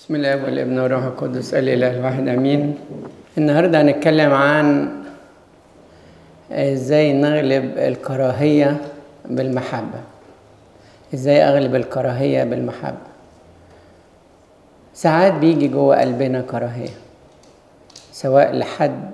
بسم الله والابن والروح القدس الاله الواحد امين النهارده هنتكلم عن ازاي نغلب الكراهيه بالمحبه ازاي اغلب الكراهيه بالمحبه ساعات بيجي جوه قلبنا كراهيه سواء لحد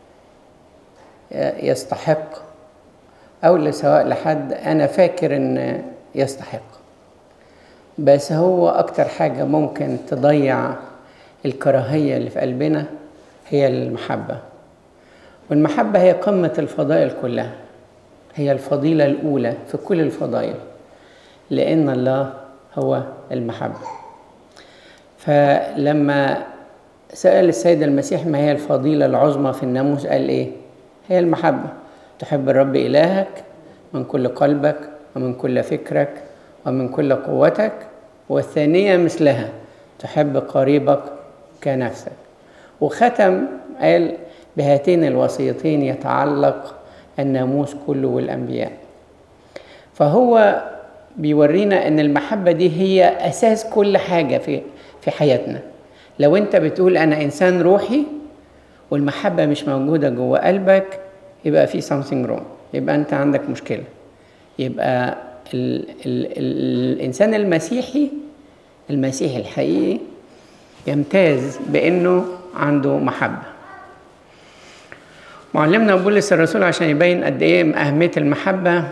يستحق او سواء لحد انا فاكر ان يستحق بس هو اكتر حاجة ممكن تضيع الكراهية اللي في قلبنا هي المحبة والمحبة هي قمة الفضائل كلها هي الفضيلة الأولى في كل الفضائل لأن الله هو المحبة فلما سأل السيد المسيح ما هي الفضيلة العظمى في الناموس قال إيه؟ هي المحبة تحب الرب إلهك من كل قلبك ومن كل فكرك ومن كل قوتك والثانية مثلها تحب قريبك كنفسك وختم قال بهاتين الوصيتين يتعلق الناموس كله والأنبياء فهو بيورينا ان المحبة دي هي أساس كل حاجة في في حياتنا لو انت بتقول أنا إنسان روحي والمحبة مش موجودة جوه قلبك يبقى في something wrong يبقى أنت عندك مشكلة يبقى ال ال ال الإنسان المسيحي المسيحي الحقيقي يمتاز بأنه عنده محبة معلمنا بولس الرسول عشان يبين قد إيه أهمية المحبة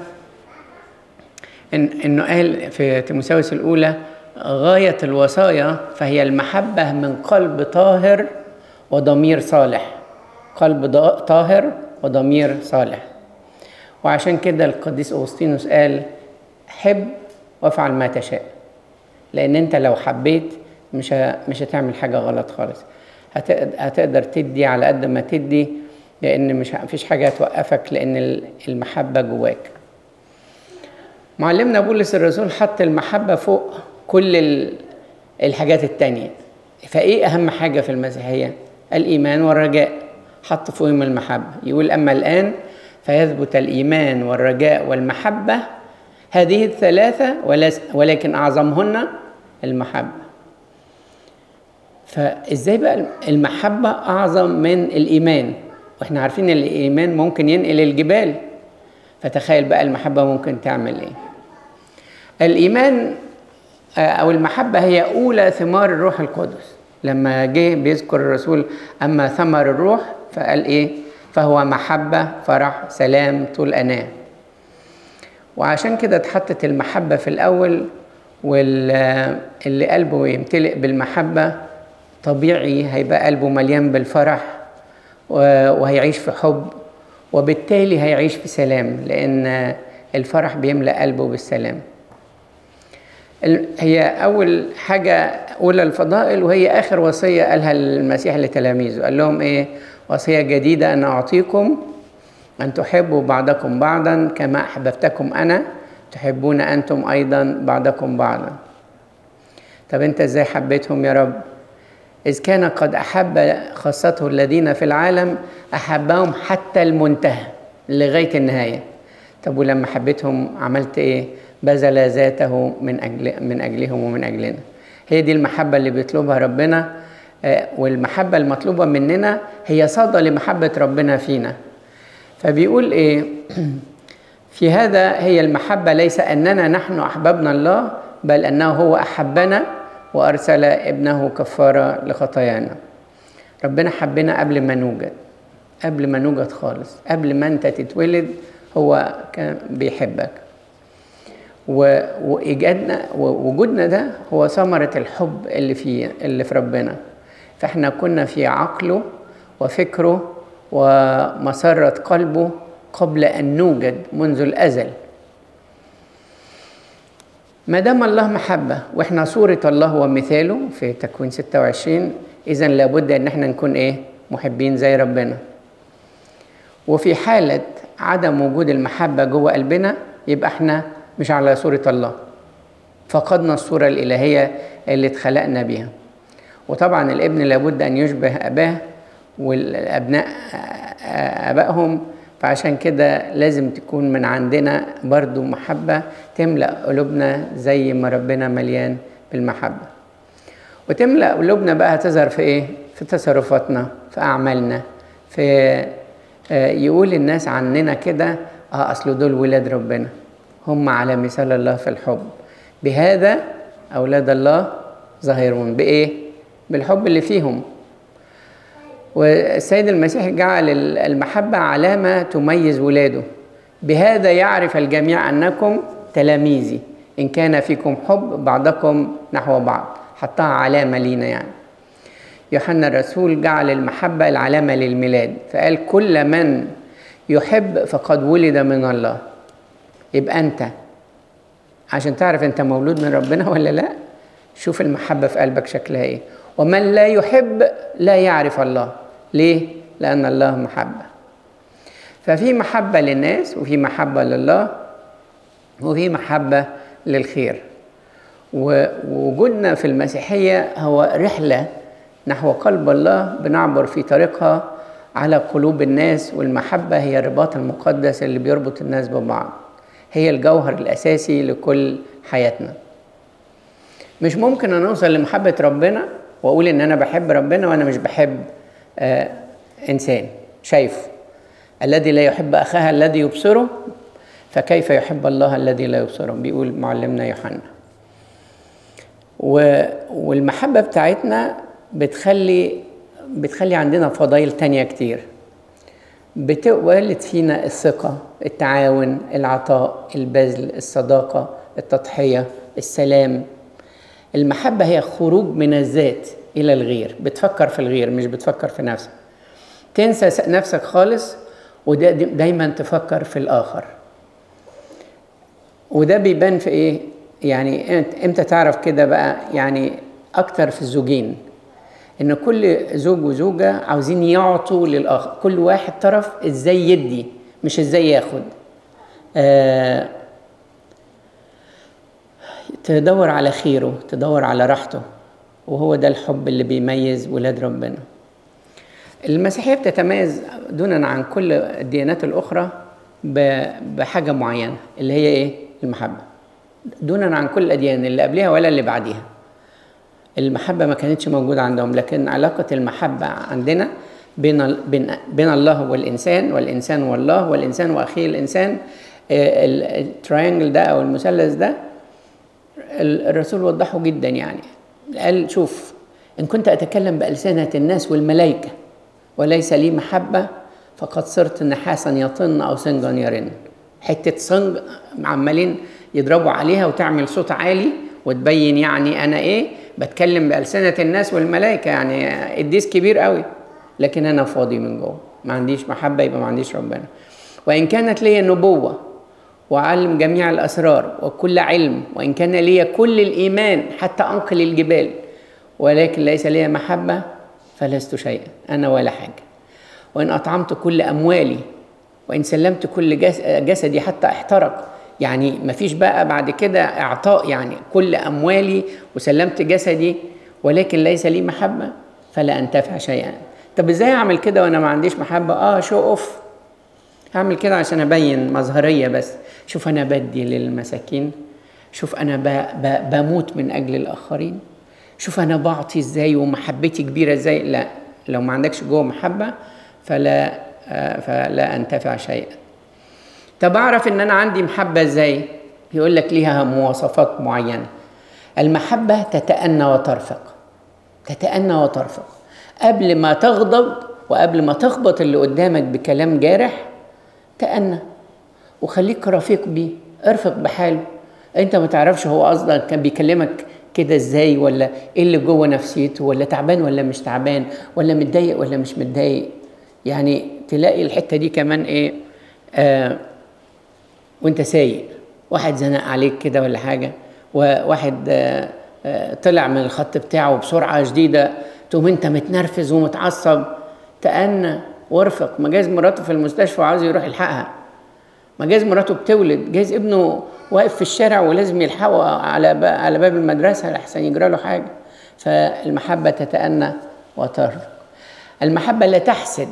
إن إنه قال في تيموثاوس الأولى غاية الوصايا فهي المحبة من قلب طاهر وضمير صالح قلب طاهر وضمير صالح وعشان كده القديس أغسطينوس قال حب وافعل ما تشاء لان انت لو حبيت مش مش هتعمل حاجه غلط خالص هتقدر تدي على قد ما تدي لان مش مفيش حاجه هتوقفك لان المحبه جواك معلمنا بولس الرسول حط المحبه فوق كل الحاجات التانية فايه اهم حاجه في المسيحيه الايمان والرجاء حط فوقهم المحبه يقول اما الان فيثبت الايمان والرجاء والمحبه هذه الثلاثة ولكن أعظمهن المحبة فإزاي بقى المحبة أعظم من الإيمان وإحنا عارفين إن الإيمان ممكن ينقل الجبال فتخيل بقى المحبة ممكن تعمل إيه الإيمان أو المحبة هي أولى ثمار الروح القدس لما جه بيذكر الرسول أما ثمر الروح فقال إيه فهو محبة فرح سلام طول أناه وعشان كده اتحطت المحبة في الأول واللي قلبه يمتلئ بالمحبة طبيعي هيبقى قلبه مليان بالفرح وهيعيش في حب وبالتالي هيعيش في سلام لأن الفرح بيملأ قلبه بالسلام هي أول حاجة أولى الفضائل وهي آخر وصية قالها المسيح لتلاميذه قال لهم إيه وصية جديدة أنا أعطيكم أن تحبوا بعضكم بعضا كما أحببتكم أنا تحبون أنتم أيضا بعضكم بعضا طب أنت إزاي حبيتهم يا رب إذ كان قد أحب خاصته الذين في العالم أحبهم حتى المنتهى لغاية النهاية طب ولما حبيتهم عملت إيه بذل ذاته من أجل من أجلهم ومن أجلنا هي دي المحبة اللي بيطلبها ربنا والمحبة المطلوبة مننا هي صادة لمحبة ربنا فينا فبيقول ايه في هذا هي المحبة ليس أننا نحن أحببنا الله بل أنه هو أحبنا وأرسل ابنه كفارة لخطايانا ربنا حبنا قبل ما نوجد قبل ما نوجد خالص قبل ما أنت تتولد هو كان بيحبك وإيجادنا ووجودنا ده هو ثمرة الحب اللي في اللي في ربنا فاحنا كنا في عقله وفكره ومسرة قلبه قبل أن نوجد منذ الأزل ما دام الله محبة وإحنا صورة الله ومثاله في تكوين 26 إذا لابد أن احنا نكون إيه محبين زي ربنا وفي حالة عدم وجود المحبة جوه قلبنا يبقى احنا مش على صورة الله فقدنا الصورة الإلهية اللي اتخلقنا بيها وطبعا الابن لابد أن يشبه أباه والابناء ابائهم فعشان كده لازم تكون من عندنا برضو محبة تملأ قلوبنا زي ما ربنا مليان بالمحبة وتملأ قلوبنا بقى تظهر في ايه في تصرفاتنا في اعمالنا في آه، يقول الناس عننا كده اه اصل دول ولاد ربنا هم على مثال الله في الحب بهذا اولاد الله ظاهرون بايه بالحب اللي فيهم والسيد المسيح جعل المحبة علامة تميز ولاده بهذا يعرف الجميع أنكم تلاميذي إن كان فيكم حب بعضكم نحو بعض حطها علامة لينا يعني يوحنا الرسول جعل المحبة العلامة للميلاد فقال كل من يحب فقد ولد من الله يبقى أنت عشان تعرف أنت مولود من ربنا ولا لا شوف المحبة في قلبك شكلها إيه ومن لا يحب لا يعرف الله ليه؟ لأن الله محبة ففي محبة للناس وفي محبة لله وفي محبة للخير ووجودنا في المسيحية هو رحلة نحو قلب الله بنعبر في طريقها على قلوب الناس والمحبة هي الرباط المقدس اللي بيربط الناس ببعض هي الجوهر الأساسي لكل حياتنا مش ممكن أن أوصل لمحبة ربنا وأقول إن أنا بحب ربنا وأنا مش بحب آه إنسان شايفه الذي لا يحب أخاه الذي يبصره فكيف يحب الله الذي لا يبصره بيقول معلمنا يوحنا والمحبة بتاعتنا بتخلي بتخلي عندنا فضائل تانية كتير بتولد فينا الثقة التعاون العطاء البذل الصداقة التضحية السلام المحبة هي خروج من الذات إلى الغير بتفكر في الغير مش بتفكر في نفسك تنسى نفسك خالص ودايما تفكر في الآخر وده بيبان في إيه يعني امتى تعرف كده بقى يعني أكتر في الزوجين ان كل زوج وزوجه عاوزين يعطوا للاخر كل واحد طرف ازاي يدي مش ازاي ياخد آه تدور على خيره تدور على راحته وهو ده الحب اللي بيميز ولاد ربنا المسيحيه بتتميز دونا عن كل الديانات الاخرى بحاجه معينه اللي هي ايه المحبه دونا عن كل الاديان اللي قبلها ولا اللي بعديها المحبة ما كانتش موجودة عندهم لكن علاقة المحبة عندنا بين بين بين الله والإنسان والإنسان والله والإنسان وأخيه الإنسان التراينجل ده أو المثلث ده الرسول وضحه جدا يعني قال شوف إن كنت أتكلم بألسنة الناس والملائكة وليس لي محبة فقد صرت نحاسا يطن أو سنجا يرن حتة صنج عمالين يضربوا عليها وتعمل صوت عالي وتبين يعني أنا إيه بتكلم بألسنة الناس والملائكة يعني قديس كبير قوي لكن أنا فاضي من جوه ما عنديش محبة يبقى ما عنديش ربنا وإن كانت لي نبوة وعلم جميع الأسرار وكل علم وإن كان لي كل الإيمان حتى أنقل الجبال ولكن ليس لي محبة فلست شيئا أنا ولا حاجة وإن أطعمت كل أموالي وإن سلمت كل جسدي حتى احترق يعني مفيش بقى بعد كده اعطاء يعني كل اموالي وسلمت جسدي ولكن ليس لي محبه فلا انتفع شيئا طب ازاي اعمل كده وانا ما عنديش محبه اه شو اوف هعمل كده عشان ابين مظهريه بس شوف انا بدي للمساكين شوف انا ب... ب... بموت من اجل الاخرين شوف انا بعطي ازاي ومحبتي كبيره ازاي لا لو ما عندكش جوه محبه فلا آه فلا انتفع شيئا طب اعرف ان انا عندي محبه ازاي يقول لك ليها مواصفات معينه المحبه تتأنى وترفق تتأنى وترفق قبل ما تغضب وقبل ما تخبط اللي قدامك بكلام جارح تأنى وخليك رفيق بيه ارفق بحاله انت ما تعرفش هو اصلا كان بيكلمك كده ازاي ولا ايه اللي جوه نفسيته ولا تعبان ولا مش تعبان ولا متضايق ولا مش متضايق يعني تلاقي الحته دي كمان ايه آه وانت سايق واحد زنق عليك كده ولا حاجه وواحد آه آه طلع من الخط بتاعه بسرعه شديده تقوم انت متنرفز ومتعصب تأنى وارفق ما جايز مراته في المستشفى وعاوز يروح يلحقها ما جايز مراته بتولد جايز ابنه واقف في الشارع ولازم يلحقه على على باب المدرسه لحسن يجرى له حاجه فالمحبه تتأنى وترفق المحبه لا تحسد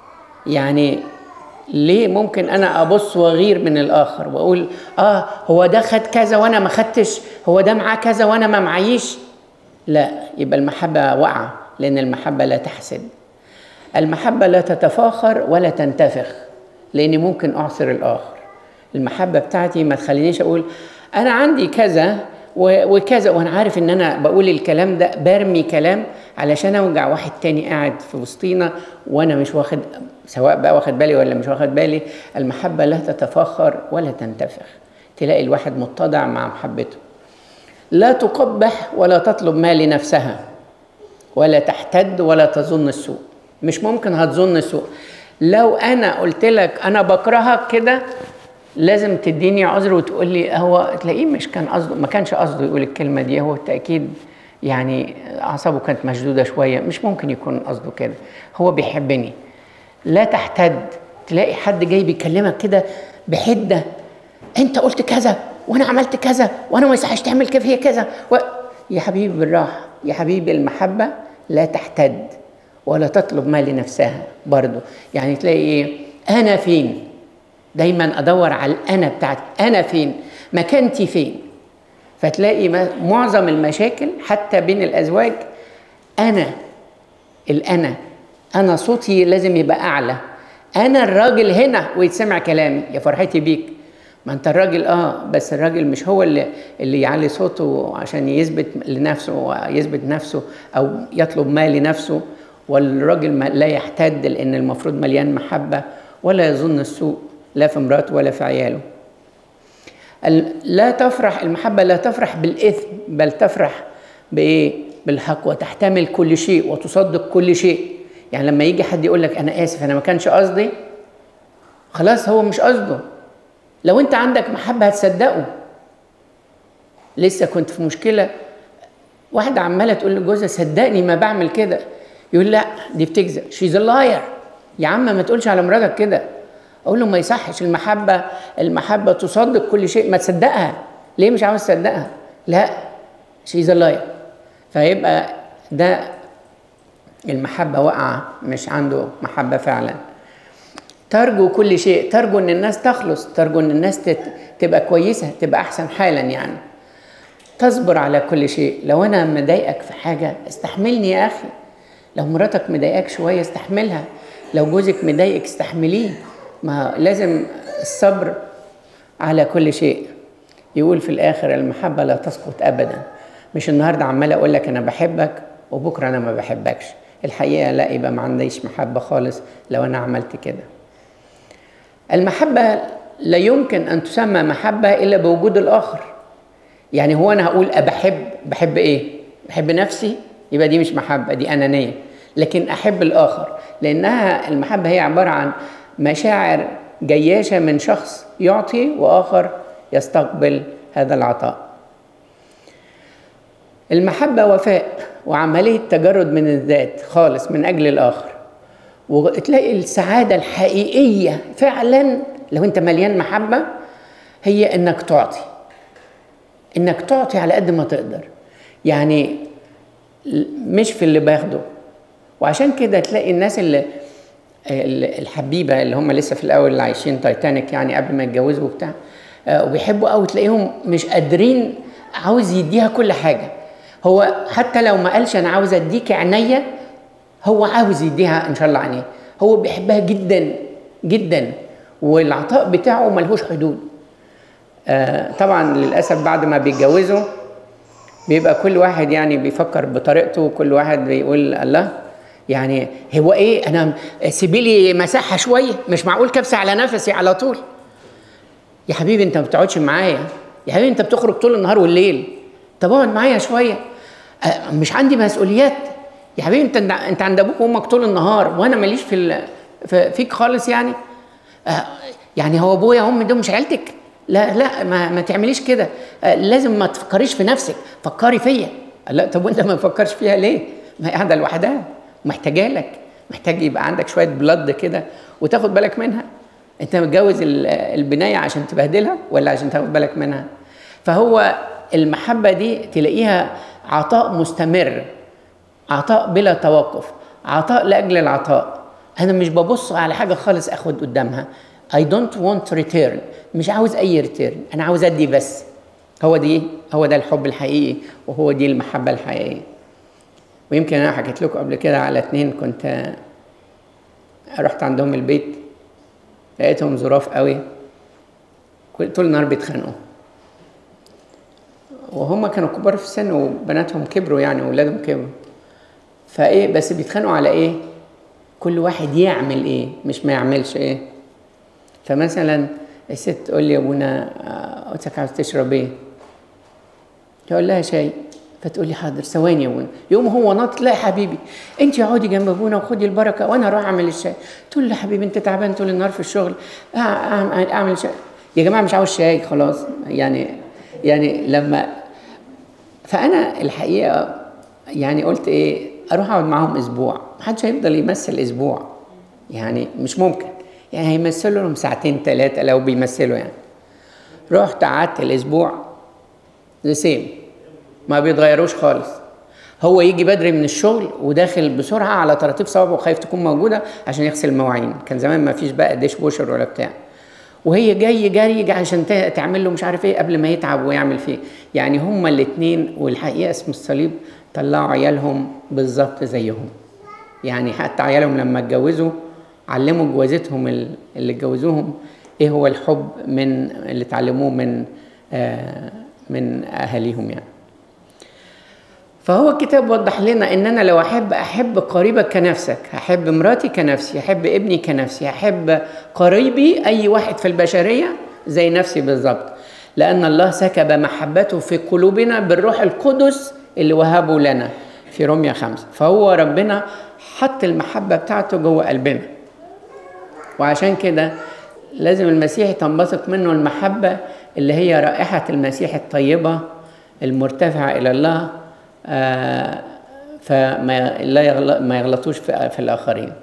يعني ليه ممكن انا ابص واغير من الاخر واقول اه هو ده خد كذا وانا ما خدتش هو ده معاه كذا وانا ما معيش لا يبقى المحبة واقعة لأن المحبة لا تحسد المحبة لا تتفاخر ولا تنتفخ لأني ممكن أعصر الآخر المحبة بتاعتي ما تخلينيش أقول أنا عندي كذا و- وكذا وأنا عارف إن أنا بقول الكلام ده برمي كلام علشان أوجع واحد تاني قاعد في وسطينا وأنا مش واخد سواء بقى واخد بالي ولا مش واخد بالي المحبة لا تتفاخر ولا تنتفخ تلاقي الواحد متضع مع محبته لا تقبح ولا تطلب ما لنفسها ولا تحتد ولا تظن السوء مش ممكن هتظن السوء لو انا قلت لك انا بكرهك كده لازم تديني عذر وتقول لي هو تلاقيه مش كان قصده ما كانش قصده يقول الكلمه دي هو بالتاكيد يعني اعصابه كانت مشدوده شويه مش ممكن يكون قصده كده هو بيحبني لا تحتد تلاقي حد جاي بيكلمك كده بحده انت قلت كذا وانا عملت كذا وانا ما يصحش تعمل كيف هي كذا و... يا حبيبي بالراحه يا حبيبي المحبه لا تحتد ولا تطلب ما لنفسها برضو يعني تلاقي ايه انا فين دايما ادور على الانا بتاعتي انا فين مكانتي فين فتلاقي ما- معظم المشاكل حتى بين الازواج انا الانا انا صوتي لازم يبقى اعلى انا الراجل هنا ويتسمع كلامي يا فرحتي بيك ما انت الراجل اه بس الراجل مش هو اللي اللي يعلي صوته عشان يثبت لنفسه يثبت نفسه او يطلب ما لنفسه والراجل ما لا يحتد لان المفروض مليان محبه ولا يظن السوء لا في مراته ولا في عياله ال- لا تفرح المحبة لا تفرح بالإثم بل تفرح بإيه؟ بالحق وتحتمل كل شيء وتصدق كل شيء يعني لما يجي حد يقول لك أنا آسف أنا ما كانش قصدي خلاص هو مش قصده لو أنت عندك محبة هتصدقه لسه كنت في مشكلة واحدة عمالة تقول لجوزها صدقني ما بعمل كده يقول لا دي بتكذب شيز لاير يا عم ما تقولش على مراتك كده اقول له ما يصحش المحبة المحبة تصدق كل شيء ما تصدقها ليه مش عاوز تصدقها لا شيز لاير فيبقى ده المحبة واقعة مش عنده محبة فعلا ترجو كل شيء ترجو ان الناس تخلص ترجو ان الناس تت... تبقى كويسة تبقى احسن حالا يعني تصبر على كل شيء لو انا مضايقك في حاجه استحملني يا اخي لو مراتك مضايقاك شويه استحملها لو جوزك مضايقك استحمليه ما لازم الصبر على كل شيء يقول في الاخر المحبه لا تسقط ابدا مش النهارده عمال اقول لك انا بحبك وبكره انا ما بحبكش الحقيقه لا يبقى ما عنديش محبه خالص لو انا عملت كده المحبه لا يمكن ان تسمى محبه الا بوجود الاخر يعني هو انا هقول بحب بحب ايه بحب نفسي يبقى دي مش محبه دي انانيه لكن احب الاخر لانها المحبه هي عباره عن مشاعر جياشه من شخص يعطي واخر يستقبل هذا العطاء المحبه وفاء وعمليه تجرد من الذات خالص من اجل الاخر وتلاقي السعاده الحقيقيه فعلا لو انت مليان محبه هي انك تعطي انك تعطي على قد ما تقدر يعني مش في اللي باخده وعشان كده تلاقي الناس اللي الحبيبه اللي هم لسه في الاول اللي عايشين تايتانيك يعني قبل ما يتجوزوا وبتاع وبيحبوا قوي تلاقيهم مش قادرين عاوز يديها كل حاجه هو حتى لو ما قالش انا عاوز اديك عينيا هو عاوز يديها ان شاء الله عينيه هو بيحبها جدا جدا والعطاء بتاعه ملهوش حدود آه طبعا للاسف بعد ما بيتجوزوا بيبقى كل واحد يعني بيفكر بطريقته وكل واحد بيقول الله يعني هو ايه انا سيبي لي مساحه شويه مش معقول كبسه على نفسي على طول يا حبيبي انت ما بتقعدش معايا يا حبيبي انت بتخرج طول النهار والليل طب اقعد معايا شويه آه مش عندي مسؤوليات يا حبيبي انت انت عند ابوك وامك طول النهار وانا ماليش في, في فيك خالص يعني آه يعني هو ابويا وامي دول مش عيلتك لا لا ما, ما تعمليش كده آه لازم ما تفكريش في نفسك فكري فيا لا طب وانت ما تفكرش فيها ليه ما هي قاعده لوحدها محتاجه لك محتاج يبقى عندك شويه بلد كده وتاخد بالك منها انت متجوز البنايه عشان تبهدلها ولا عشان تاخد بالك منها فهو المحبه دي تلاقيها عطاء مستمر عطاء بلا توقف عطاء لاجل العطاء انا مش ببص على حاجه خالص اخد قدامها I don't want return مش عاوز اي ريتيرن انا عاوز ادي بس هو دي هو ده الحب الحقيقي وهو دي المحبه الحقيقيه ويمكن انا حكيت لكم قبل كده على اتنين كنت رحت عندهم البيت لقيتهم ظراف قوي كل- طول النهار بيتخانقوا وهم كانوا كبار في السن وبناتهم كبروا يعني واولادهم كبروا فايه بس بيتخانقوا على ايه كل واحد يعمل ايه مش ما يعملش ايه فمثلا الست تقول لي يا ابونا آه، قلتك عاوز تشرب ايه تقول لها شاي فتقول لي حاضر ثواني يا ابونا يوم هو ناط لا يا حبيبي انت اقعدي جنب ابونا وخدي البركه وانا اروح اعمل الشاي تقول لي يا حبيبي انت تعبان طول النهار في الشغل أع- اعمل اعمل شاي يا جماعه مش عاوز شاي خلاص يعني يعني لما فانا الحقيقه يعني قلت ايه اروح اقعد معاهم اسبوع محدش هيفضل يمثل اسبوع يعني مش ممكن يعني هيمثلوا لهم ساعتين ثلاثه لو بيمثلوا يعني رحت قعدت الاسبوع ذا سيم ما بيتغيروش خالص هو يجي بدري من الشغل وداخل بسرعه على طراطيف صوابعه وخايف تكون موجوده عشان يغسل المواعين كان زمان ما فيش بقى ديش بوشر ولا بتاع وهي جاي جري عشان ت- تعمل له مش عارف ايه قبل ما يتعب ويعمل فيه يعني هما الاثنين والحقيقه اسم الصليب طلعوا عيالهم بالظبط زيهم يعني حتى عيالهم لما اتجوزوا علموا جوازتهم ال- اللي اتجوزوهم ايه هو الحب من اللي اتعلموه من آه من اهاليهم يعني فهو الكتاب وضح لنا ان انا لو احب احب قريبك كنفسك هحب مراتي كنفسي هحب ابني كنفسي هحب قريبي اي واحد في البشريه زي نفسي بالظبط لان الله سكب محبته في قلوبنا بالروح القدس اللي وهبه لنا في روميا خمسة فهو ربنا حط المحبة بتاعته جوه قلبنا وعشان كده لازم المسيح تنبثق منه المحبة اللي هي رائحة المسيح الطيبة المرتفعة إلى الله آه، فما لا يغلط ما يغلطوش في, في الآخرين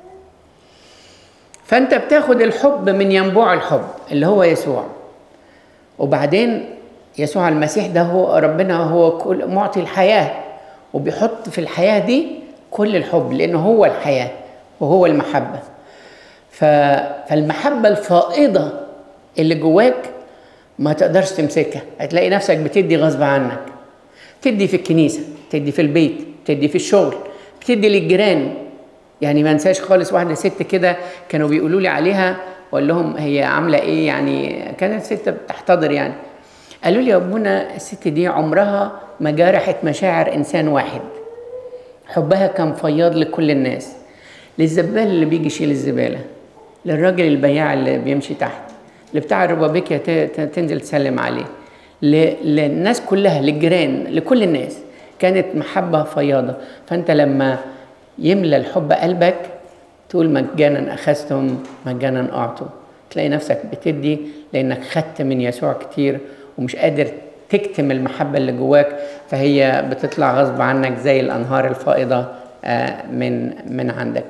فأنت بتاخد الحب من ينبوع الحب اللي هو يسوع وبعدين يسوع المسيح ده هو ربنا هو كل معطي الحياة وبيحط في الحياة دي كل الحب لأنه هو الحياة وهو المحبة ف... فالمحبة الفائضة اللي جواك ما تقدرش تمسكها هتلاقي نفسك بتدي غصب عنك تدي في الكنيسة تدي في البيت تدي في الشغل بتدي للجيران يعني ما انساش خالص واحدة ست كده كانوا بيقولوا لي عليها واقول لهم هي عاملة ايه يعني كانت ست بتحتضر يعني قالوا لي يا ابونا الست دي عمرها ما جرحت مشاعر انسان واحد حبها كان فياض لكل الناس للزبال اللي بيجي يشيل الزبالة للراجل البياع اللي بيمشي تحت لبتاع الربابيكيا ت- ت- تنزل تسلم عليه ل- للناس كلها للجيران لكل الناس كانت محبة فياضة فأنت لما يملى الحب قلبك تقول مجانا أخذتم مجانا أعطوا تلاقي نفسك بتدي لأنك خدت من يسوع كتير ومش قادر تكتم المحبة اللي جواك فهي بتطلع غصب عنك زي الأنهار الفائضة آه، من من عندك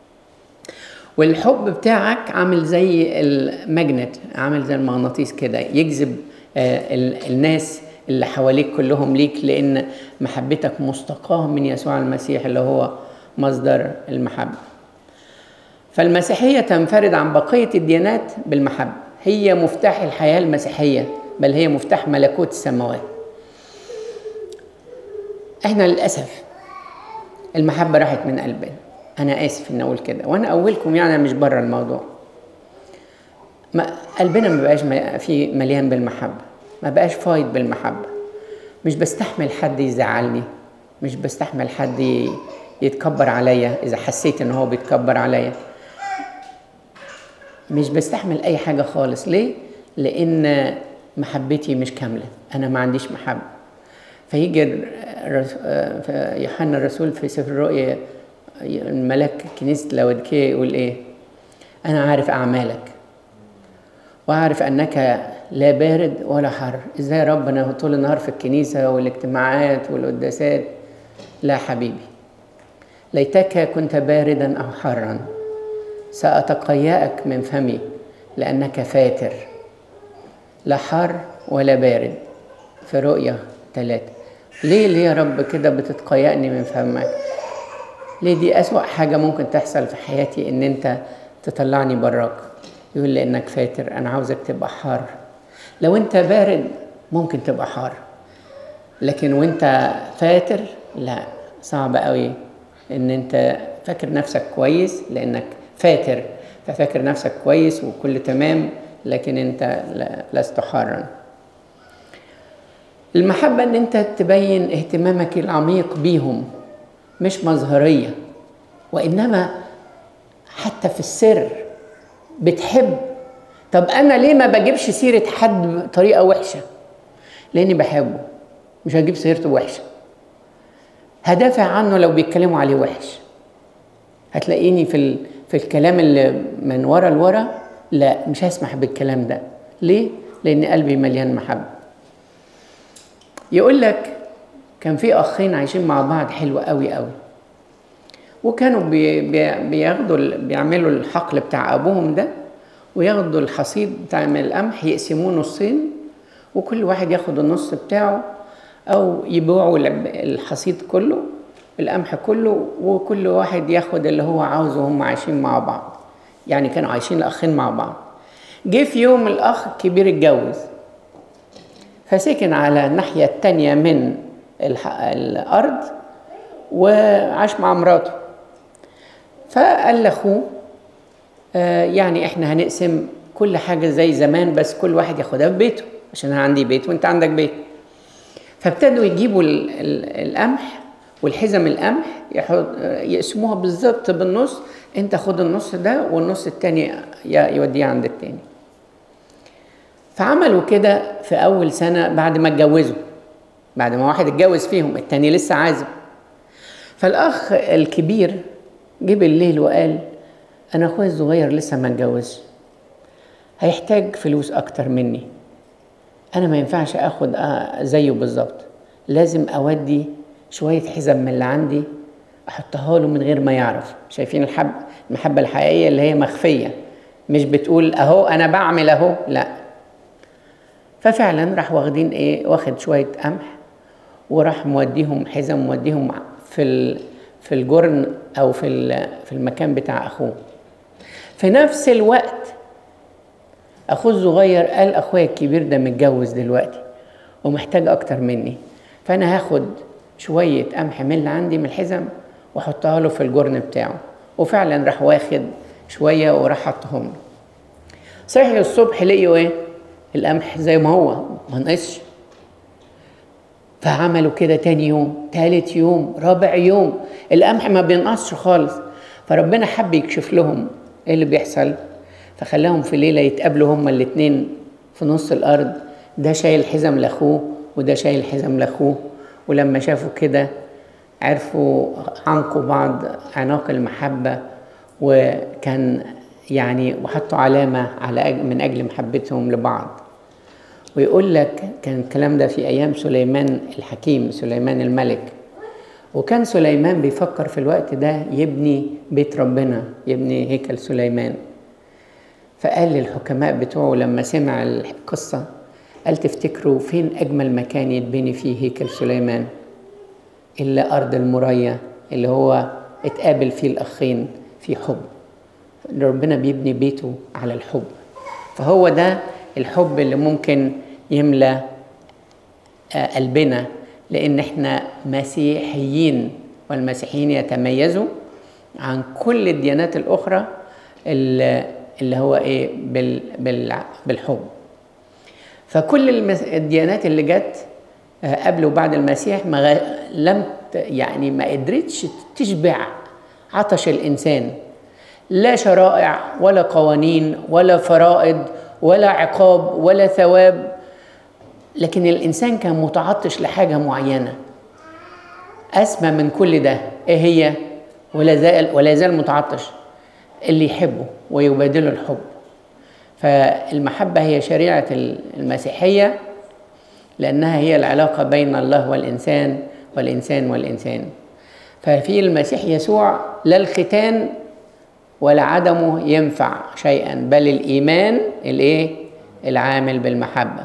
والحب بتاعك عامل زي الماجنت عامل زي المغناطيس كده يجذب آه، ال- الناس اللي حواليك كلهم ليك لان محبتك مستقاه من يسوع المسيح اللي هو مصدر المحبه فالمسيحيه تنفرد عن بقيه الديانات بالمحبه هي مفتاح الحياه المسيحيه بل هي مفتاح ملكوت السماوات احنا للاسف المحبه راحت من قلبنا انا اسف ان اقول كده وانا اولكم يعني أنا مش بره الموضوع ما قلبنا ما بقاش م- في مليان بالمحبه ما بقاش فايض بالمحبه مش بستحمل حد يزعلني مش بستحمل حد ي- يتكبر عليا اذا حسيت ان هو بيتكبر عليا مش بستحمل اي حاجه خالص ليه لان محبتي مش كامله انا ما عنديش محبه فيجي الرس- آه، في يوحنا الرسول في سفر الرؤيا الملاك كنيسة لاوديكية يقول ايه انا عارف اعمالك واعرف انك لا بارد ولا حر ازاي يا رب انا طول النهار في الكنيسة والاجتماعات والقداسات لا حبيبي ليتك كنت باردا او حرا سأتقيأك من فمي لأنك فاتر لا حر ولا بارد في رؤية ثلاثة ليه ليه يا رب كده بتتقيأني من فمك ليه دي أسوأ حاجة ممكن تحصل في حياتي إن أنت تطلعني براك يقول لأنك فاتر أنا عاوزك تبقى حار لو أنت بارد ممكن تبقى حار لكن وأنت فاتر لا صعب قوي ان انت فاكر نفسك كويس لانك فاتر ففاكر نفسك كويس وكل تمام لكن انت لا- لست حارا المحبة ان انت تبين اهتمامك العميق بيهم مش مظهرية وانما حتى في السر بتحب طب انا ليه ما بجيبش سيرة حد بطريقة وحشة لاني بحبه مش هجيب سيرته وحشة هدافع عنه لو بيتكلموا عليه وحش هتلاقيني في ال... في الكلام اللي من ورا لورا لا مش هسمح بالكلام ده ليه لان قلبي مليان محبه يقول لك كان في اخين عايشين مع بعض حلو قوي قوي وكانوا بي بي بياخدوا ال- بيعملوا الحقل بتاع ابوهم ده وياخدوا الحصيد بتاع من القمح يقسموه نصين وكل واحد ياخد النص بتاعه او يبيعوا العب- الحصيد كله القمح كله وكل واحد ياخد اللي هو عاوزه وهم عايشين مع بعض يعني كانوا عايشين الاخين مع بعض جه في يوم الاخ الكبير اتجوز فسكن على الناحية التانية من الح- الأرض وعاش مع مراته فقال لأخوه آه، يعني احنا هنقسم كل حاجة زي زمان بس كل واحد ياخدها في بيته عشان أنا عندي بيت وانت عندك بيت فابتدوا يجيبوا ال- ال- القمح والحزم القمح يحط يقسموها بالظبط بالنص انت خد النص ده والنص التاني ي- يوديه عند التاني فعملوا كده في اول سنه بعد ما اتجوزوا بعد ما واحد اتجوز فيهم التاني لسه عازب فالاخ الكبير جه بالليل وقال انا اخويا الصغير لسه ما اتجوزش هيحتاج فلوس اكتر مني انا ما ينفعش اخد آه زيه بالظبط لازم اودي شويه حزم من اللي عندي احطها له من غير ما يعرف شايفين الحب المحبه الحقيقيه اللي هي مخفيه مش بتقول اهو انا بعمل اهو لا ففعلا راح واخدين ايه واخد شويه قمح وراح موديهم حزم موديهم في ال- في الجرن او في ال- في المكان بتاع اخوه في نفس الوقت اخوه الصغير قال اخويا الكبير ده متجوز دلوقتي ومحتاج اكتر مني فانا هاخد شويه قمح من اللي عندي من الحزم واحطها له في الجرن بتاعه وفعلا راح واخد شويه وراح حطهم له صحي الصبح لقيوا ايه القمح زي ما هو ما نقصش فعملوا كده تاني يوم تالت يوم رابع يوم القمح ما بينقصش خالص فربنا حب يكشف لهم ايه اللي بيحصل فخلاهم في ليله يتقابلوا هما الاتنين في نص الارض ده شايل حزم لاخوه وده شايل حزم لاخوه ولما شافوا كده عرفوا عنقوا بعض عناق المحبه وكان يعني وحطوا علامه على أج- من اجل محبتهم لبعض ويقول لك كان الكلام ده في ايام سليمان الحكيم سليمان الملك وكان سليمان بيفكر في الوقت ده يبني بيت ربنا يبني هيكل سليمان فقال للحكماء بتوعه لما سمع القصة قال تفتكروا فين أجمل مكان يتبني فيه هيكل سليمان إلا أرض المريا اللي هو اتقابل فيه الأخين في حب ربنا بيبني بيته على الحب فهو ده الحب اللي ممكن يملى آه، قلبنا لان احنا مسيحيين والمسيحيين يتميزوا عن كل الديانات الاخرى اللي اللي هو ايه بال بال بالحب فكل المس- الديانات اللي جت آه، قبل وبعد المسيح ما غ- لم ت- يعني ما قدرتش تشبع عطش الانسان لا شرائع ولا قوانين ولا فرائض ولا عقاب ولا ثواب لكن الانسان كان متعطش لحاجه معينه اسمى من كل ده ايه هي ولا زال ولا يزال متعطش اللي يحبه ويبادله الحب فالمحبه هي شريعه المسيحيه لانها هي العلاقه بين الله والانسان والانسان والانسان ففي المسيح يسوع لا الختان ولا عدمه ينفع شيئا بل الايمان الايه العامل بالمحبه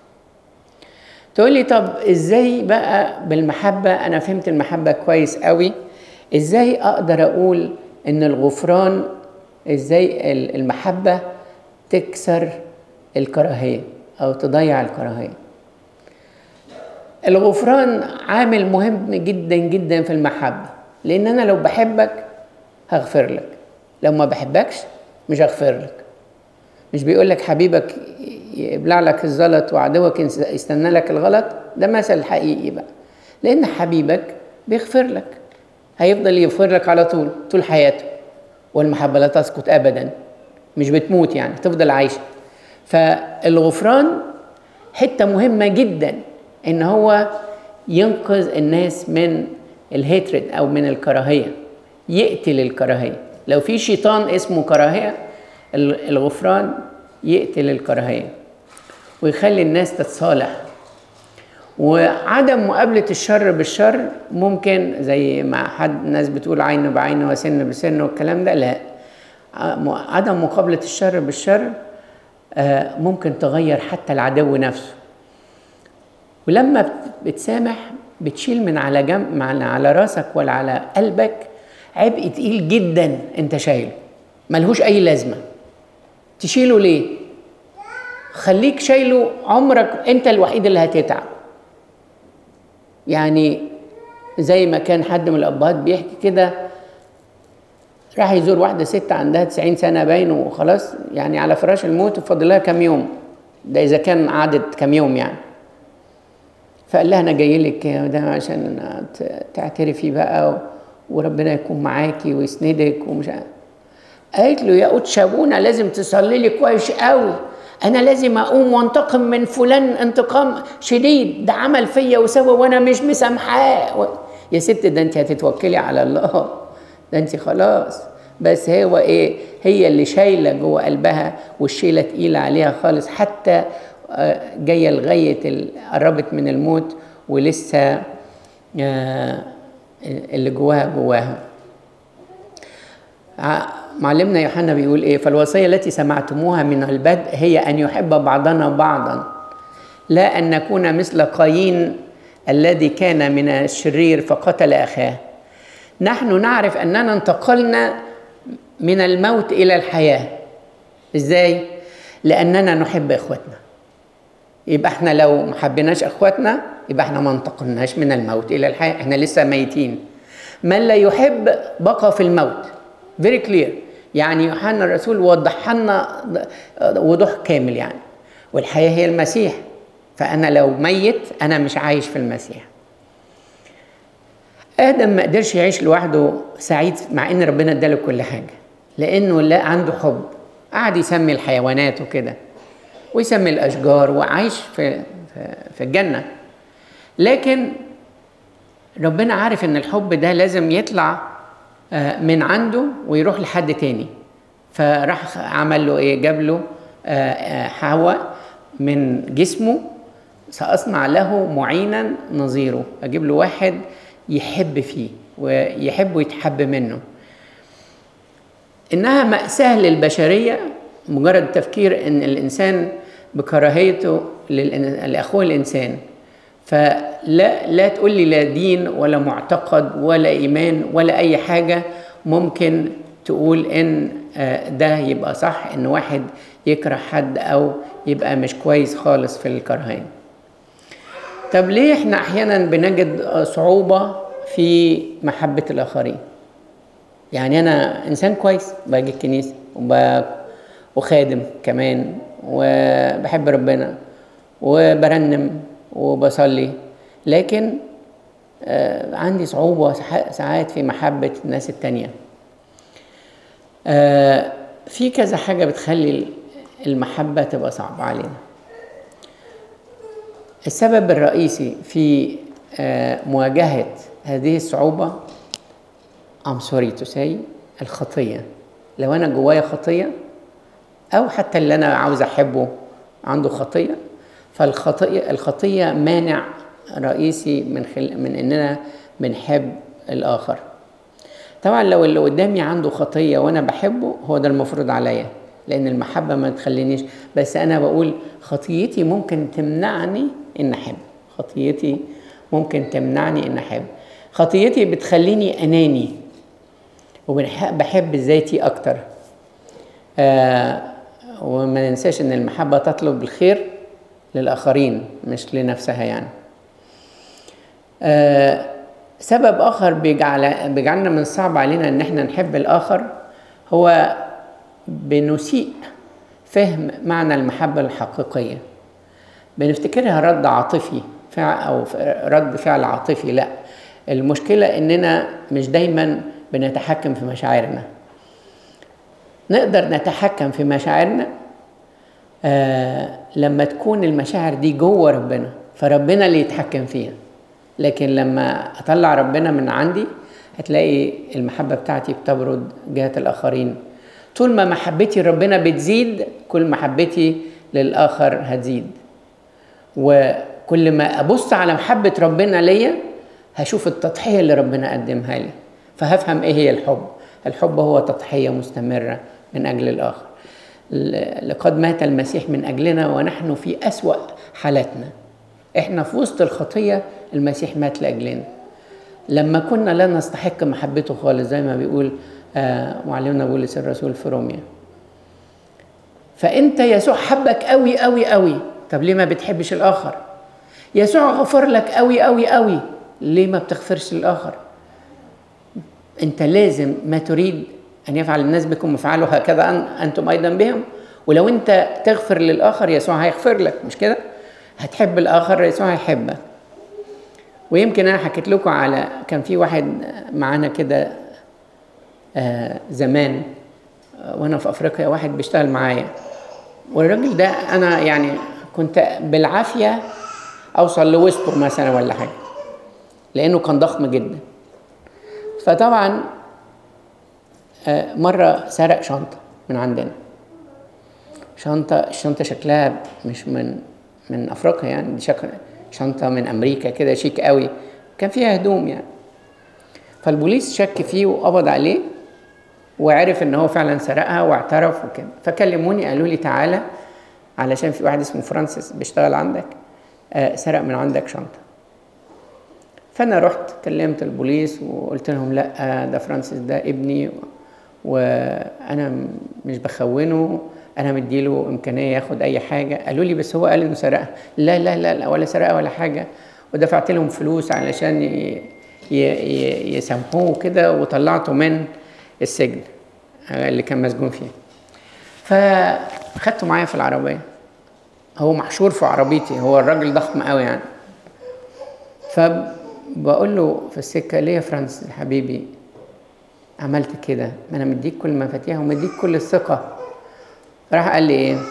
تقول لي طب ازاي بقى بالمحبه انا فهمت المحبه كويس قوي ازاي اقدر اقول ان الغفران ازاي ال- المحبه تكسر الكراهيه او تضيع الكراهيه الغفران عامل مهم جدا جدا في المحبة لأن أنا لو بحبك هغفر لك لو ما بحبكش مش هغفر لك مش بيقول لك حبيبك يبلع لك الزلط وعدوك يستنى لك الغلط ده مثل حقيقي بقى لأن حبيبك بيغفر لك هيفضل يغفر لك على طول طول حياته والمحبة لا تسقط أبدا مش بتموت يعني تفضل عايشة فالغفران حتة مهمة جدا إن هو ينقذ الناس من الهيترد أو من الكراهية يقتل الكراهية لو في شيطان اسمه كراهية الغفران يقتل الكراهية ويخلي الناس تتصالح وعدم مقابلة الشر بالشر ممكن زي ما حد ناس بتقول عين بعين وسن بسن والكلام ده لا عدم مقابلة الشر بالشر ممكن تغير حتى العدو نفسه ولما بتسامح بتشيل من على جنب من على راسك ولا على قلبك عبء تقيل جدا انت شايله ملهوش اي لازمه تشيله ليه خليك شايله عمرك انت الوحيد اللي هتتعب يعني زي ما كان حد من الابهات بيحكي كده راح يزور واحدة ست عندها 90 سنة باين وخلاص يعني على فراش الموت وفاضل لها كام يوم ده إذا كان عدد كام يوم يعني فقال لها أنا جاي لك ده عشان تعترفي بقى وربنا يكون معاكي ويسندك ومش عارف قالت له يا قوت شابونا لازم تصلي لي كويس قوي انا لازم اقوم وانتقم من فلان انتقام شديد ده عمل فيا وسوى وانا مش مسامحاه يا ست ده انت هتتوكلي على الله ده انت خلاص بس هو ايه هي اللي شايله جوه قلبها والشيله تقيله عليها خالص حتى جايه لغايه قربت من الموت ولسه اللي جواها جواها معلمنا يوحنا بيقول ايه فالوصيه التي سمعتموها من البدء هي ان يحب بعضنا بعضا لا ان نكون مثل قايين الذي كان من الشرير فقتل اخاه نحن نعرف اننا انتقلنا من الموت الى الحياه ازاي لاننا نحب اخوتنا يبقى احنا لو ما حبيناش اخواتنا يبقى احنا ما انتقلناش من الموت الى الحياه احنا لسه ميتين من لا يحب بقى في الموت فيري كلير يعني يوحنا الرسول وضح لنا وضوح كامل يعني والحياه هي المسيح فانا لو ميت انا مش عايش في المسيح ادم ما قدرش يعيش لوحده سعيد مع ان ربنا اداله كل حاجه لانه لا عنده حب قعد يسمي الحيوانات وكده ويسمي الاشجار وعايش في في الجنه لكن ربنا عارف ان الحب ده لازم يطلع من عنده ويروح لحد تاني فراح عمل له ايه جاب له حواء من جسمه ساصنع له معينا نظيره اجيب له واحد يحب فيه ويحب ويتحب منه انها ماساه للبشريه مجرد التفكير ان الانسان بكراهيته لاخوه الانسان فلا لا تقول لي لا دين ولا معتقد ولا ايمان ولا اي حاجه ممكن تقول ان ده يبقى صح ان واحد يكره حد او يبقى مش كويس خالص في الكراهيه طب ليه احنا احيانا بنجد صعوبه في محبه الاخرين يعني انا انسان كويس باجي الكنيسه وخادم كمان وبحب ربنا وبرنم وبصلي لكن آه عندي صعوبة ساعات في محبة الناس التانية آه في كذا حاجة بتخلي المحبة تبقى صعبة علينا السبب الرئيسي في آه مواجهة هذه الصعوبة I'm sorry to say الخطية لو أنا جوايا خطية أو حتى اللي أنا عاوز أحبه عنده خطية فالخطية الخطية مانع رئيسي من خل... من اننا بنحب الاخر طبعا لو اللي قدامي عنده خطية وانا بحبه هو ده المفروض عليا لان المحبة ما تخلينيش بس انا بقول خطيتي ممكن تمنعني ان احب خطيتي ممكن تمنعني ان احب خطيتي بتخليني اناني وبحب ذاتي اكتر آه وما ننساش ان المحبة تطلب الخير للآخرين مش لنفسها يعني آه سبب اخر بيجعل بيجعلنا من الصعب علينا ان احنا نحب الاخر هو بنسيء فهم معنى المحبه الحقيقيه بنفتكرها رد عاطفي فع او رد فعل عاطفي لا المشكله اننا مش دايما بنتحكم في مشاعرنا نقدر نتحكم في مشاعرنا آه لما تكون المشاعر دي جوه ربنا فربنا اللي يتحكم فيها لكن لما اطلع ربنا من عندي هتلاقي المحبة بتاعتي بتبرد جهة الآخرين طول ما محبتي ربنا بتزيد كل محبتي للآخر هتزيد وكل ما أبص على محبة ربنا ليا هشوف التضحية اللي ربنا قدمها لي فهفهم إيه هي الحب الحب هو تضحية مستمرة من أجل الآخر لقد مات المسيح من أجلنا ونحن في أسوأ حالاتنا إحنا في وسط الخطية المسيح مات لأجلنا لما كنا لا نستحق محبته خالص زي ما بيقول آه معلمنا بولس الرسول في روميا فانت يسوع حبك قوي قوي قوي طب ليه ما بتحبش الاخر يسوع غفر لك قوي قوي قوي ليه ما بتغفرش الاخر انت لازم ما تريد ان يفعل الناس بكم افعلوا هكذا أن انتم ايضا بهم ولو انت تغفر للاخر يسوع هيغفر لك مش كده هتحب الاخر يسوع هيحبك ويمكن انا حكيت لكم على كان في واحد معانا كده آه زمان آه وانا في افريقيا واحد بيشتغل معايا والراجل ده انا يعني كنت بالعافيه اوصل لوسطه مثلا ولا حاجه لانه كان ضخم جدا فطبعا آه مره سرق شنطه من عندنا شنطه الشنطه شكلها مش من من افريقيا يعني دي شكل شنطة من أمريكا كده شيك قوي كان فيها هدوم يعني فالبوليس شك فيه وقبض عليه وعرف ان هو فعلا سرقها واعترف وكده فكلموني قالوا لي تعالى علشان في واحد اسمه فرانسيس بيشتغل عندك آه سرق من عندك شنطة فانا رحت كلمت البوليس وقلت لهم لا ده فرانسيس ده ابني وانا مش بخونه انا مديله امكانيه ياخد اي حاجه قالوا لي بس هو قال انه سرقها لا لا لا, لا ولا سرقها ولا حاجه ودفعت لهم فلوس علشان يسامحوه كده وطلعته من السجن اللي كان مسجون فيه فخدته معايا في العربيه هو محشور في عربيتي هو الراجل ضخم قوي يعني فبقول له في السكه ليه يا فرانس حبيبي عملت كده ما انا مديك كل المفاتيح ومديك كل الثقه راح قال لي ايه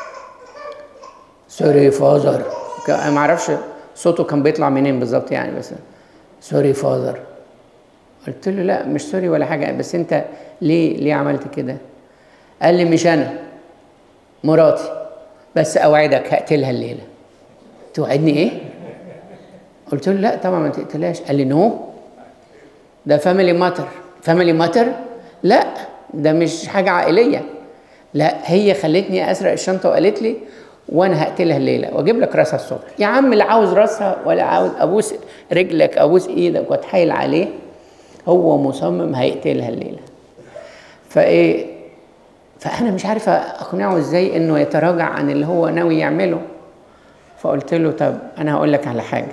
سوري فازر ما اعرفش صوته كان بيطلع منين بالظبط يعني بس سوري فازر قلت له لا مش سوري ولا حاجه بس انت ليه ليه عملت كده قال لي مش انا مراتي بس اوعدك هقتلها الليله توعدني ايه قلت له لا طبعا ما تقتلهاش قال لي نو ده فاميلي ماتر فاميلي ماتر لا ده مش حاجه عائليه لا هي خلتني اسرق الشنطه وقالت لي وانا هقتلها الليله واجيب لك راسها الصبح يا عم لا عاوز راسها ولا عاوز ابوس رجلك ابوس ايدك واتحايل عليه هو مصمم هيقتلها الليله فايه فانا مش عارف اقنعه ازاي انه يتراجع عن اللي هو ناوي يعمله فقلت له طب انا هقول لك على حاجه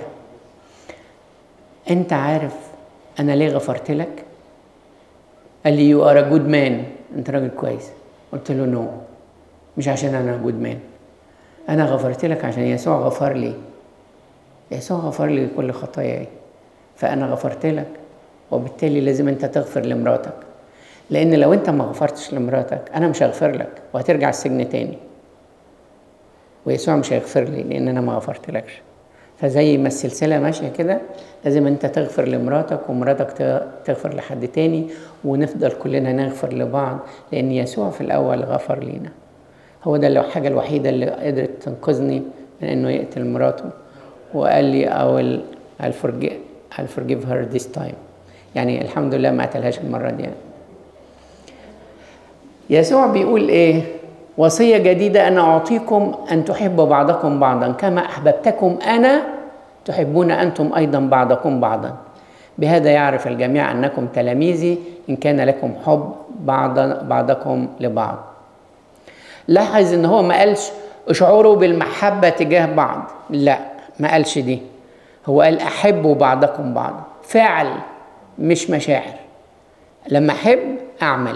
انت عارف انا ليه غفرت لك قال لي يو ار ا جود مان انت راجل كويس قلت له نو مش عشان انا جود مان انا غفرت لك عشان يسوع غفر لي يسوع غفر لي كل خطاياي فانا غفرت لك وبالتالي لازم انت تغفر لمراتك لان لو انت ما غفرتش لمراتك انا مش هغفر لك وهترجع السجن تاني ويسوع مش هيغفر لي لان انا ما غفرت لكش فزي ما السلسلة ماشية كده لازم انت تغفر لمراتك ومراتك تغفر لحد تاني ونفضل كلنا نغفر لبعض لان يسوع في الاول غفر لينا هو ده الحاجة الوحيدة اللي قدرت تنقذني من انه يقتل مراته وقال لي I will I'll forgive, I'll forgive her this time يعني الحمد لله ما قتلهاش المرة دي يعني. يسوع بيقول ايه وصية جديدة أنا أعطيكم أن تحبوا بعضكم بعضا كما أحببتكم أنا تحبون أنتم أيضا بعضكم بعضا بهذا يعرف الجميع أنكم تلاميذي إن كان لكم حب بعض بعضكم لبعض لاحظ إن هو ما قالش اشعروا بالمحبة تجاه بعض لا ما قالش دي هو قال احبوا بعضكم بعضا فعل مش مشاعر لما احب اعمل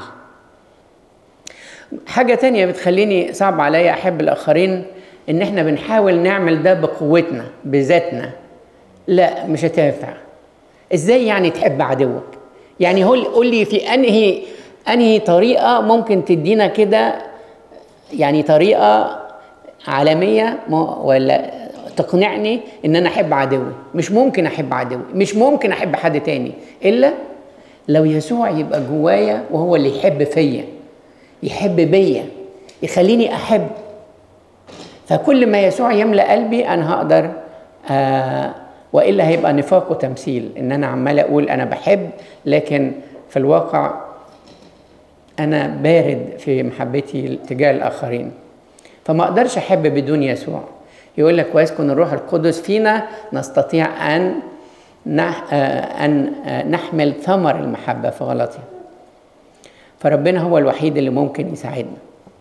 حاجة تانية بتخليني صعب عليا احب الاخرين ان احنا بنحاول نعمل ده بقوتنا بذاتنا لا مش هتنفع ازاي يعني تحب عدوك يعني قول قول لي في انهي انهي طريقه ممكن تدينا كده يعني طريقه عالميه ولا تقنعني ان انا احب عدوي مش ممكن احب عدوي مش ممكن احب حد تاني الا لو يسوع يبقى جوايا وهو اللي يحب فيا يحب بيا يخليني احب فكل ما يسوع يملا قلبي انا هقدر آه والا هيبقى نفاق وتمثيل ان انا عمال اقول انا بحب لكن في الواقع انا بارد في محبتي تجاه الاخرين فما اقدرش احب بدون يسوع يقول لك ويسكن الروح القدس فينا نستطيع ان ان نحمل ثمر المحبه في غلطي فربنا هو الوحيد اللي ممكن يساعدنا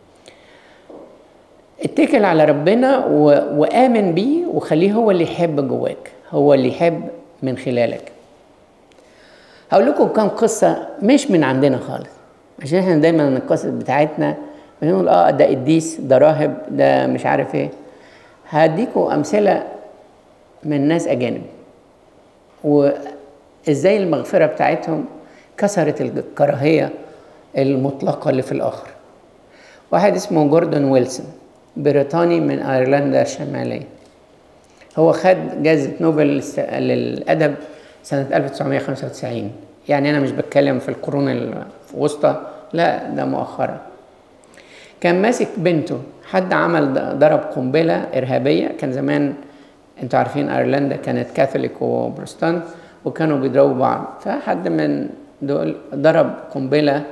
اتكل على ربنا و... وآمن بيه وخليه هو اللي يحب جواك هو اللي يحب من خلالك هقول لكم كام قصة مش من عندنا خالص عشان احنا دايما القصص بتاعتنا بنقول اه ده قديس ده راهب ده مش عارف ايه هديكم أمثلة من ناس أجانب وإزاي المغفرة بتاعتهم كسرت الكراهية المطلقة اللي في الآخر واحد اسمه جوردون ويلسون بريطاني من ايرلندا الشماليه هو خد جائزه نوبل للادب سنه 1995 يعني انا مش بتكلم في القرون الوسطى لا ده مؤخرا كان ماسك بنته حد عمل ضرب قنبله ارهابيه كان زمان انتوا عارفين ايرلندا كانت كاثوليك وبروتستانت وكانوا بيضربوا بعض فحد من دول ضرب قنبله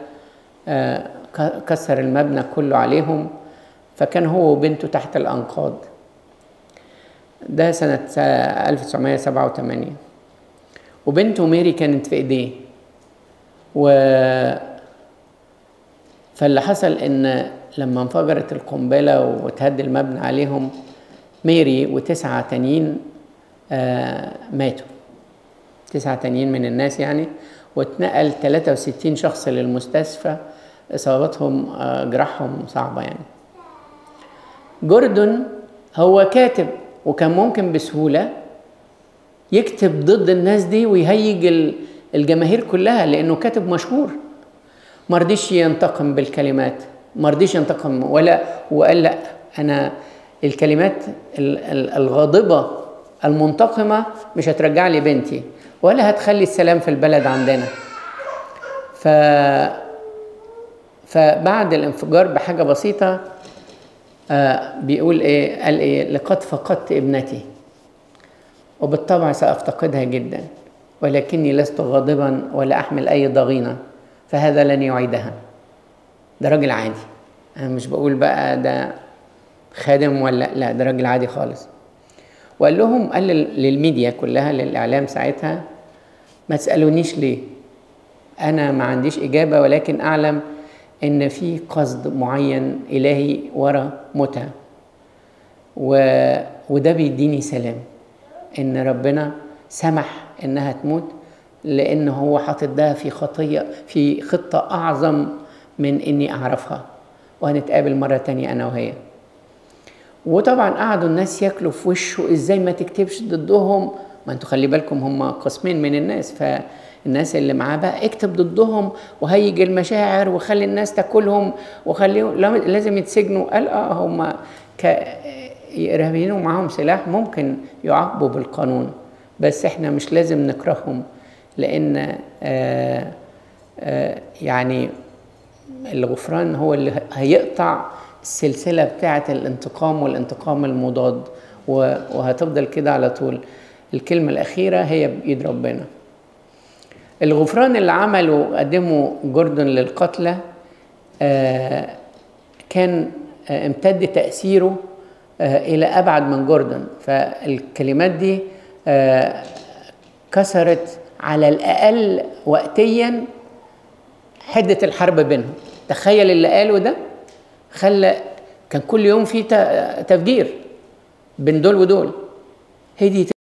كسر المبنى كله عليهم فكان هو وبنته تحت الأنقاض ده سنة 1987 وبنته ميري كانت في ايديه و فاللي حصل ان لما انفجرت القنبلة وتهدي المبنى عليهم ميري وتسعة تانيين آه ماتوا تسعة تانيين من الناس يعني واتنقل 63 شخص للمستشفى إصابتهم آه جراحهم صعبة يعني جوردون هو كاتب وكان ممكن بسهولة يكتب ضد الناس دي ويهيج الجماهير كلها لأنه كاتب مشهور مرضيش ينتقم بالكلمات مرضيش ينتقم ولا وقال لا أنا الكلمات الغاضبة المنتقمة مش هترجع لي بنتي ولا هتخلي السلام في البلد عندنا ف فبعد الانفجار بحاجة بسيطة آه بيقول ايه قال ايه لقد فقدت ابنتي وبالطبع سافتقدها جدا ولكني لست غاضبا ولا احمل اي ضغينه فهذا لن يعيدها ده راجل عادي انا مش بقول بقى ده خادم ولا لا ده راجل عادي خالص وقال لهم قال للميديا كلها للاعلام ساعتها ما تسالونيش ليه انا ما عنديش اجابه ولكن اعلم ان في قصد معين الهي ورا موتها و... وده بيديني سلام ان ربنا سمح انها تموت لان هو حاطط ده في خطيه في خطه اعظم من اني اعرفها وهنتقابل مره تانية انا وهي وطبعا قعدوا الناس ياكلوا في وشه ازاي ما تكتبش ضدهم ما انتوا خلي بالكم هم قسمين من الناس ف الناس اللي معاه بقى اكتب ضدهم وهيج المشاعر وخلي الناس تاكلهم وخليهم لازم يتسجنوا قال اه هم ارهابيين ومعاهم سلاح ممكن يعاقبوا بالقانون بس احنا مش لازم نكرههم لان آه آه يعني الغفران هو اللي هيقطع السلسله بتاعه الانتقام والانتقام المضاد وهتفضل كده على طول الكلمه الاخيره هي بايد ربنا الغفران اللي عمله قدمه جوردن للقتلى آه كان آه امتد تأثيره آه إلى أبعد من جوردن فالكلمات دي كسرت على الأقل وقتيا حدة الحرب بينهم تخيل اللي قاله ده خلى كان كل يوم في تفجير بين دول ودول هدي